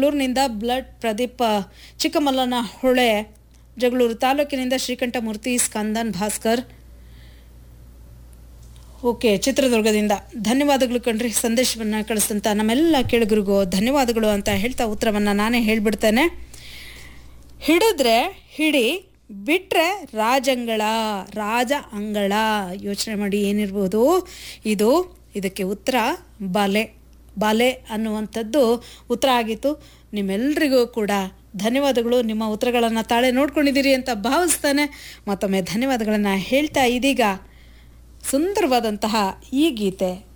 ಬೆಂಗಳೂರಿನಿಂದ ಬ್ಲಡ್ ಪ್ರದೀಪ್ ಚಿಕ್ಕಮಲ್ಲನ ಹೊಳೆ ಜಗಳೂರು ತಾಲೂಕಿನಿಂದ ಶ್ರೀಕಂಠಮೂರ್ತಿ ಸ್ಕಂದನ್ ಭಾಸ್ಕರ್ ಓಕೆ ಚಿತ್ರದುರ್ಗದಿಂದ ಧನ್ಯವಾದಗಳು ಕಣ್ರಿ ಸಂದೇಶವನ್ನು ಕಳಿಸಿದಂಥ ನಮ್ಮೆಲ್ಲ ಕೇಳುಗರಿಗೂ ಧನ್ಯವಾದಗಳು ಅಂತ ಹೇಳ್ತಾ ಉತ್ತರವನ್ನು ನಾನೇ ಹೇಳ್ಬಿಡ್ತೇನೆ ಹಿಡಿದ್ರೆ ಹಿಡಿ ಬಿಟ್ರೆ ರಾಜಂಗಳ ರಾಜ ಅಂಗಳ ಯೋಚನೆ ಮಾಡಿ ಏನಿರ್ಬೋದು ಇದು ಇದಕ್ಕೆ ಉತ್ತರ ಬಲೆ ಬಲೆ ಅನ್ನುವಂಥದ್ದು ಉತ್ತರ ಆಗಿತ್ತು ನಿಮ್ಮೆಲ್ಲರಿಗೂ ಕೂಡ ಧನ್ಯವಾದಗಳು ನಿಮ್ಮ ಉತ್ತರಗಳನ್ನು ತಾಳೆ ನೋಡ್ಕೊಂಡಿದ್ದೀರಿ ಅಂತ ಭಾವಿಸ್ತಾನೆ ಮತ್ತೊಮ್ಮೆ ಧನ್ಯವಾದಗಳನ್ನು ಹೇಳ್ತಾ ಇದೀಗ ಸುಂದರವಾದಂತಹ ಈ ಗೀತೆ